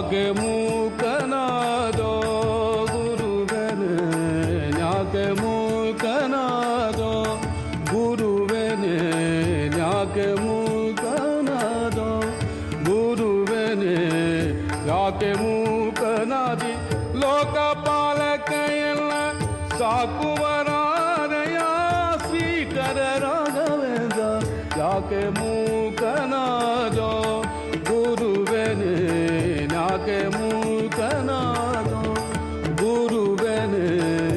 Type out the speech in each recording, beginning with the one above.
ಯಾಕೆ ಮೂಕನಾದೋ ಗುರುವೆನೆ ಯಾಕೆ ಮೂಕನಾದೋ ಗುರುವೆನೆ ಯಾಕೆ ಮೂಕನಾದೋ ಗುರುವೆನೆ ಯಾಕೆ ಮೂಕನಾದಿ ಲೋಕಪಾಲಕ ಎಲ್ಲ ಸಾಕುವರಾರಯ ಶ್ರೀಕರ ರಾಘವೇಂದ್ರ ಯಾಕೆ ಮೂಕನಾದೋ ಗುರುವೆನೆ ಯಾಕೆ ಮೂಕನಾದೋ ಗುರುವೆನೆ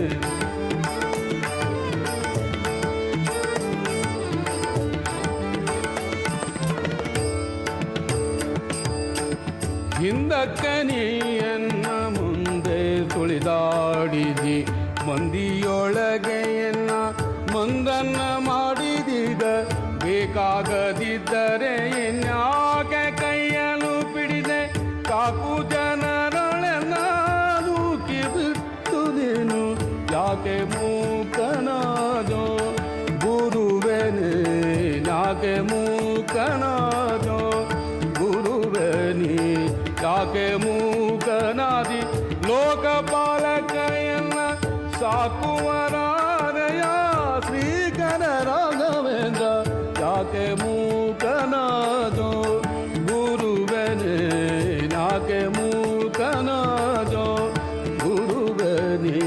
ಹಿಂದಕ್ಕನಿಯನ್ನ ಮುಂದೆ ತುಳಿದಾಡಿದಿ ಮಂದಿಯೊಳಗೆಯನ್ನ ಮಂದನ್ನ ಮಾಡಿದೀಗ ಬೇಕಾಗದಿದ್ದರೆ ಇನ್ಯಾಕೆ ಕೈಯನ್ನು ಪಿಡಿದೆ ಕಾಕು ಜನರೊಳೆನ್ನ ನೂಕಿ ಬಿಟ್ಟು ನೀನು ಯಾಕೆ ಮೂಕನಾದೋ ಗುರುವೆನೆ ಯಾಕೆ ಮೂಕನಾದೋ ಗುರುವೆನಿ ಯಾಕೆ ಮೂಕನಾದಿ ಲೋಕಪಾಲಕ ಎನ್ನ ಸಾಕುವರಾರಯ ಶ್ರೀಕರ ರಾಘವೇಂದ್ರ ಯಾಕೆ ಮೂಕನಾದೋ ಗುರುವೆನೆ ಯಾಕೆ ಮೂಕನಾದೋ ಗುರುವೆನಿ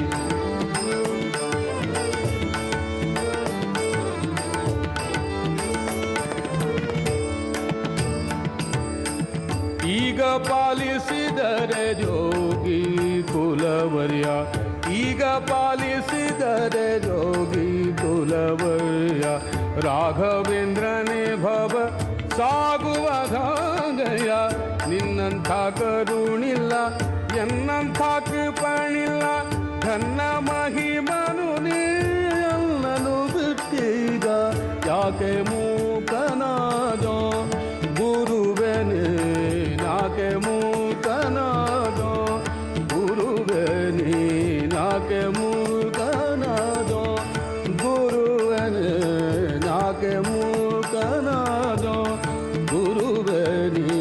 ಈಗ ಪಾಲಿಸಿದರೆ ಜೋಗಿ ಕುಲವರ್ಯ ಈಗ ಪಾಲಿಸಿದರೆ ಜೋಗಿ ಕುಲವರ್ಯ ರಾಘವೇಂದ್ರನೇ ಭವ ಸಾಗುವ ಧಾಗಯ ನಿನ್ನಂಥ ಕರುಣಿಲ್ಲ ಎನ್ನಂಥ ಕೃಪಣಿಲ್ಲ ಘನ್ನ ಮಹಿಮನು ನೀಲ್ಲನು ಬಿಟ್ಟೀಗ ಯಾಕೆ ಮೂಕನಾದೋ ಗುರುವೆನೆ ನಾಕೆ ಮೂಕನಾದೋ ಗುರುವೆನೆ ನಾಕೆ ಮೂಕನಾದೋ ಗುರುವೆನೆ ನಾಕೆ ಮೂಕನಾದೋ ಗುರುವೆನೆ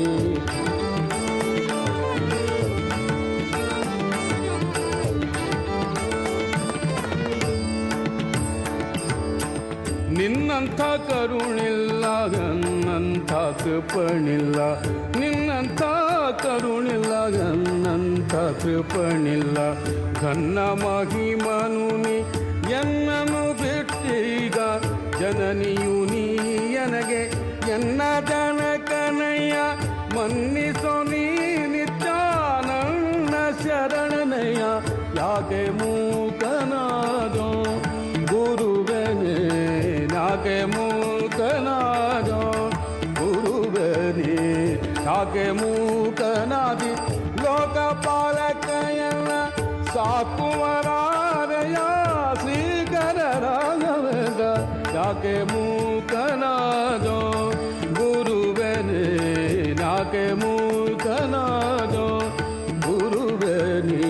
ನಿನ್ನಂಥ ಕರುಣಿಲ್ಲ ನನ್ನಂಥ ಕೃಪಣಿಲ್ಲ ನಿನ್ನಂಥ ಕರುಣಿಲ್ಲ ನನ್ನಂಥ ಕೃಪಣಿಲ್ಲ ಘನ್ನ ಮಹಿಮನು ನೀ ಎನ್ನನು ಬಿಟ್ಟೀಗ ಜನನಿಯು ನೀ ನನಗೆ ಎನ್ನ ಜನಕನಯ್ಯ ಮನ್ನಿಸೋ ನೀ ನಿತ್ಯಾನಂದ ಶರಣನಯ್ಯ ಯಾಕೆ ಮೂಕನಾದೋ ಗುರುವೆನೆ ಯಾಕೆ ಮೂಕನಾದೋ ಗುರುವೆನೆ ಯಾಕೆ ಮೂಕನಾದಿ ಲೋಕಪಾಲಕ ಎಲ್ಲ ಸಾಕುವರಾರಯ ಶ್ರೀಕರ ರಾಘವೇಂದ್ರ ಯಾಕೆ ಮೂಕನಾದೋ ಗುರುವೆನೆ ಯಾಕೆ ಮೂಕನಾದೋ ಗುರುವೆನಿ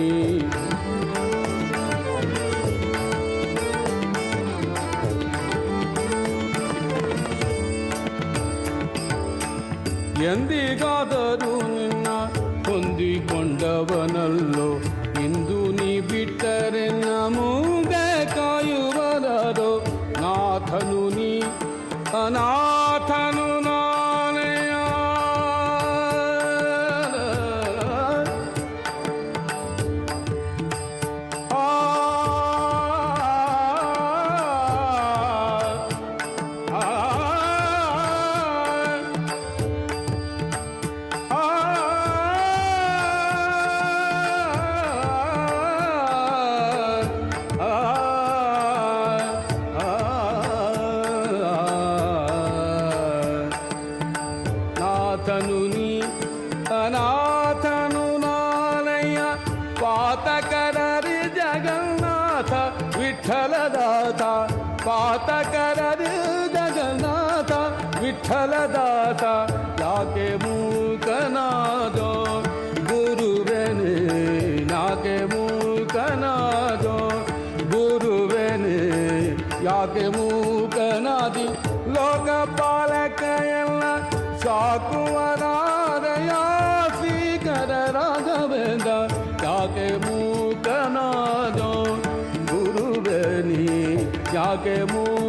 ಎಂದಿಗಾದರೂ ನಿನ್ನ ಹೊಂದಿಕೊಂಡವನಲ್ಲೋ ಇಂದು ನೀ ಬಿಟ್ಟರೆ ನಮೂಗೆ ಕಾಯುವರರೋ ನಾಥನು ನೀ ಅನಾಥನು ನಾನೆಯ ಆ ಆ ನಾಥನು ನೀ ಅನಾಥನು ನಾನಯ್ಯ ಪಾತಕರರಿ ಜಗನ್ನಾಥ ವಿಠಲದಾತ ಪಾತಕರರಿ ಜಗನ್ನಾಥ ವಿಠಲದಾತ ಯಾಕೆ ಮೂಕನಾದೋ ಗುರುವೆನೆ ಯಾಕೆ ಮೂಕನಾದೋ ಗುರುವೆನೆ ಯಾಕೆ ಮೂಕನಾದಿ ಲೋಕಪಾಲಕ ಎಲ್ಲ ಸಾಕುವರಾರಯ ಶ್ರೀಕರ ಯಾಕೆ ಮೂಕನಾದೋ ಗುರುವೆ ನೀ ಯಾಕೆ ಮೂಕ